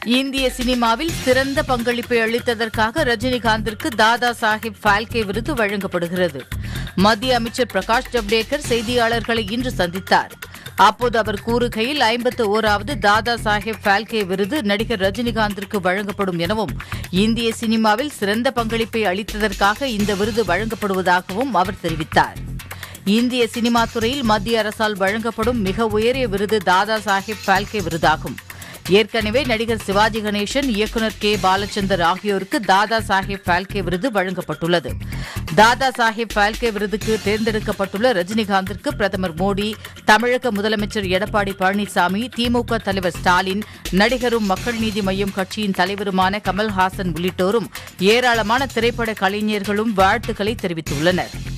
இந்திய சினிமாவில் சிறந்த பங்களிப்பை அளித்ததற்காக ரஜினிகாந்திற்கு தாதா சாஹிப் பால்கே விருது வழங்கப்படுகிறது மத்திய அமைச்சர் பிரகாஷ் ஜவ்டேகர் செய்தியாளர்களை இன்று சந்தித்தார் அப்போது அவர் கூறுகையில் ஐம்பத்து ஓராவது தாதா சாஹேப் பால்கே விருது நடிகர் ரஜினிகாந்திற்கு வழங்கப்படும் எனவும் இந்திய சினிமாவில் சிறந்த பங்களிப்பை அளித்ததற்காக இந்த விருது வழங்கப்படுவதாகவும் அவர் தெரிவித்தார் இந்திய சினிமா துறையில் மத்திய அரசால் வழங்கப்படும் மிக உயரிய விருது தாதா சாஹேப் பால்கே விருதாகும் ஏற்கனவே நடிகர் சிவாஜி கணேசன் இயக்குநர் கே பாலச்சந்தர் ஆகியோருக்கு தாதா சாஹேப் பால்கே விருது வழங்கப்பட்டுள்ளது தாதா சாஹேப் பால்கே விருதுக்கு தேர்ந்தெடுக்கப்பட்டுள்ள ரஜினிகாந்திற்கு பிரதமர் மோடி தமிழக முதலமைச்சர் எடப்பாடி பழனிசாமி திமுக தலைவர் ஸ்டாலின் நடிகரும் மக்கள் நீதி மய்யம் கட்சியின் தலைவருமான கமல்ஹாசன் உள்ளிட்டோரும் ஏராளமான திரைப்பட கலைஞர்களும் வாழ்த்துக்களை தெரிவித்துள்ளனர்